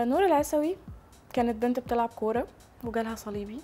نور العسوي كانت بنت بتلعب كورة وجالها صليبي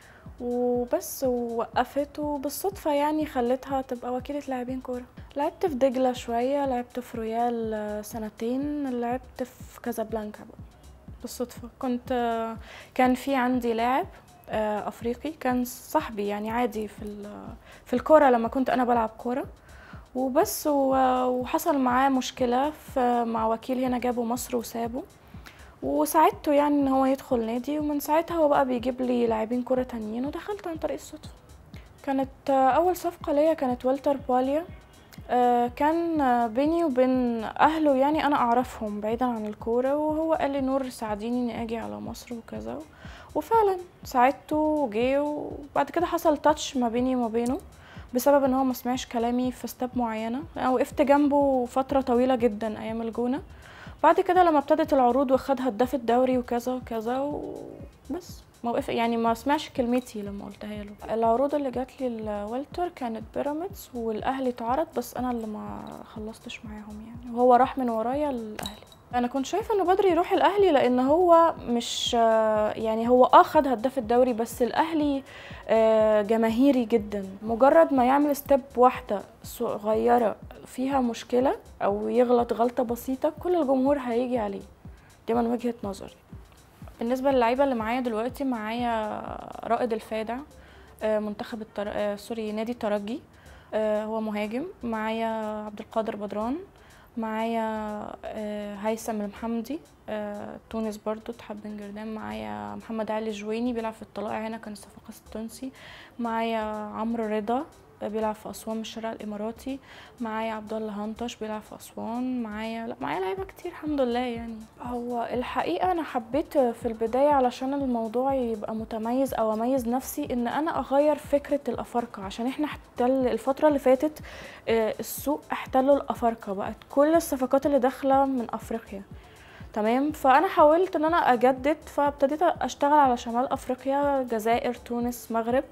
وبس ووقفت وبالصدفة يعني خلتها تبقى وكيلة لاعبين كورة لعبت في دجلة شوية لعبت في رويال آه، سنتين لعبت في كازابلانكا بقى بالصدفة كنت آه، كان في عندي لاعب آه، أفريقي كان صاحبي يعني عادي في ال- في الكورة لما كنت أنا بلعب كورة وبس و- وحصل معاه مشكلة في مع وكيل هنا جابه مصر وسابه وساعدته يعني ان هو يدخل نادي ومن ساعتها هو بقى بيجيب لي لاعبين كرة تانيين ودخلت عن طريق الصدفة كانت آه، اول صفقة ليا كانت والتر باليا آه، كان آه، بيني وبين اهله يعني انا اعرفهم بعيدا عن الكورة وهو قال لي نور ساعديني اني اجي على مصر وكذا وفعلا ساعدته وجه وبعد كده حصل تاتش ما بيني وما بينه بسبب ان هو ما سمعش كلامي في ستاب معينه انا وقفت جنبه فتره طويله جدا ايام الجونه بعد كده لما ابتدت العروض وخد هداف الدوري وكذا وكذا وبس ما وقف يعني ما سمعش كلمتي لما قلتها له العروض اللي جات لي الوالتر كانت بيراميدز والاهلي اتعرض بس انا اللي ما خلصتش معاهم يعني وهو راح من ورايا الاهلي انا كنت شايفه انه بدري يروح الاهلي لان هو مش آه، يعني هو اه خد هداف الدوري بس الاهلي آه، جماهيري جدا مجرد ما يعمل ستيب واحده صغيره فيها مشكله او يغلط غلطه بسيطه كل الجمهور هيجي عليه دي من وجهه نظري بالنسبه للعيبه اللي معايا دلوقتي معايا رائد الفادع آه، منتخب التر... آه، سوري نادي الترجي آه، هو مهاجم معايا عبد القادر بدران معايا آه، هيثم المحمدي آه، تونس برضو اتحاد بن جردان معايا محمد علي جويني بيلعب في الطلائع هنا كان الصفاقس التونسي معايا عمرو رضا آه، بيلعب في اسوان من الشارع الاماراتي معايا عبد الله هنطش بيلعب في اسوان معايا لا معايا لعيبه كتير الحمد لله يعني هو الحقيقه انا حبيت في البدايه علشان الموضوع يبقى متميز او اميز نفسي ان انا اغير فكره الافارقه عشان احنا احتل الفتره اللي فاتت آه، السوق احتلوا الافارقه بقت كل الصفقات اللي داخله من افريقيا تمام فانا حاولت ان انا اجدد فابتديت اشتغل على شمال افريقيا جزائر تونس مغرب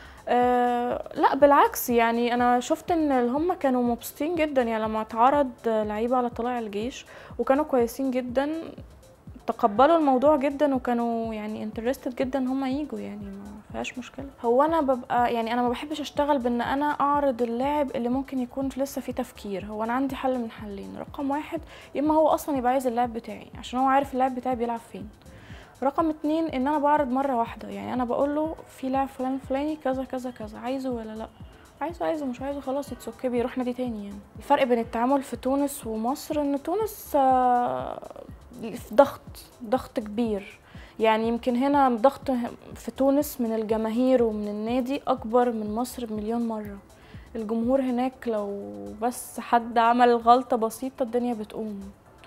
أه لا بالعكس يعني انا شفت ان هم كانوا مبسوطين جدا يعني لما اتعرض لعيبه على طلائع الجيش وكانوا كويسين جدا تقبلوا الموضوع جدا وكانوا يعني انترستد جدا ان هم يجوا يعني ما فيهاش مشكله هو انا ببقى يعني انا ما بحبش اشتغل بان انا اعرض اللاعب اللي ممكن يكون لسه فيه تفكير هو انا عندي حل من حلين رقم واحد يا اما هو اصلا يبقى عايز اللاعب بتاعي عشان هو عارف اللاعب بتاعي بيلعب فين رقم اتنين ان انا بعرض مره واحده يعني انا بقول له في لاعب فلان فلاني كذا كذا كذا عايزه ولا لا عايزه عايزه مش عايزه خلاص اتس اوكي بيروح نادي تاني يعني الفرق بين التعامل في تونس ومصر ان تونس آه، في ضغط ضغط كبير يعني يمكن هنا ضغط في تونس من الجماهير ومن النادي اكبر من مصر بمليون مره الجمهور هناك لو بس حد عمل غلطه بسيطه الدنيا بتقوم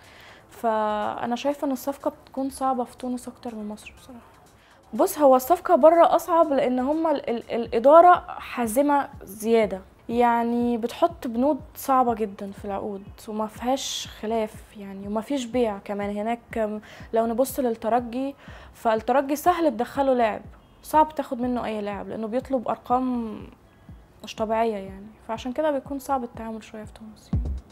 فانا شايفه ان الصفقه بتكون صعبه في تونس اكتر من مصر بصراحه بص هو الصفقه بره اصعب لان هما ال ال الاداره حازمه زياده يعني بتحط بنود صعبه جدا في العقود وما فيهاش خلاف يعني وما فيش بيع كمان هناك لو نبص للترجي فالترجي سهل تدخله لاعب صعب تاخد منه اي لاعب لانه بيطلب ارقام مش طبيعيه يعني فعشان كده بيكون صعب التعامل شويه في تونس